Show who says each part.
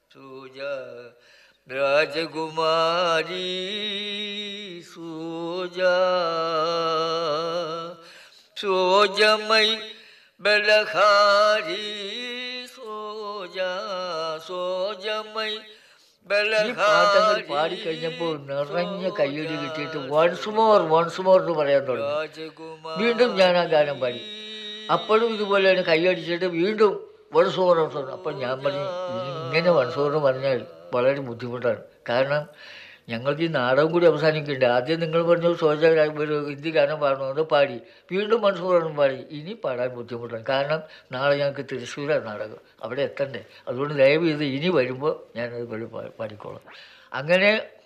Speaker 1: സൂജ രാജകുമാരി സൂജ സോജമൈ ബലഹാരി സോജ സോജമൈ
Speaker 2: ഈ പാട്ടങ്ങൾ പാടിക്കഴിഞ്ഞപ്പോൾ നിറഞ്ഞ കയ്യടി കിട്ടിയിട്ട് വൺസ് മോർ വൺസ് മോർ എന്ന് പറയാൻ തുടങ്ങി
Speaker 1: രാജകുമാരി
Speaker 2: വീണ്ടും ഞാൻ ആ ഗാനം പാടി അപ്പോഴും ഇതുപോലെയാണ് കൈയടിച്ചിട്ട് വീണ്ടും വൺസ് മോർ വൺസ് മോർ അപ്പോൾ ഞാൻ പറഞ്ഞു "ഇനി ഇങ്ങനെ വൺസ് മോർ എന്ന് പറഞ്ഞാൽ വളരെ ബുദ്ധിമുട്ടാണ് കാരണം ഞങ്ങൾക്ക് ഈ നാടകം കൂടി അവസാനിക്കുന്നുണ്ട് ആദ്യം നിങ്ങൾ പറഞ്ഞു സോജ ഒരു ഹിന്ദി ഗാനം പാടണമെന്ന് പാടി വീണ്ടും വൺസ് മോർ എന്ന് പാടി ഇനി പാടാൻ ബുദ്ധിമുട്ടാണ് കാരണം നാളെ ഞങ്ങൾക്ക് തൃശ്ശൂരാണ് നാടകം അവിടെ എത്തണ്ടേ അതുകൊണ്ട് ദയവ് ചെയ്ത് ഇനി വരുമ്പോൾ ഞാനത് പാടി പാടിക്കോളാം അങ്ങനെ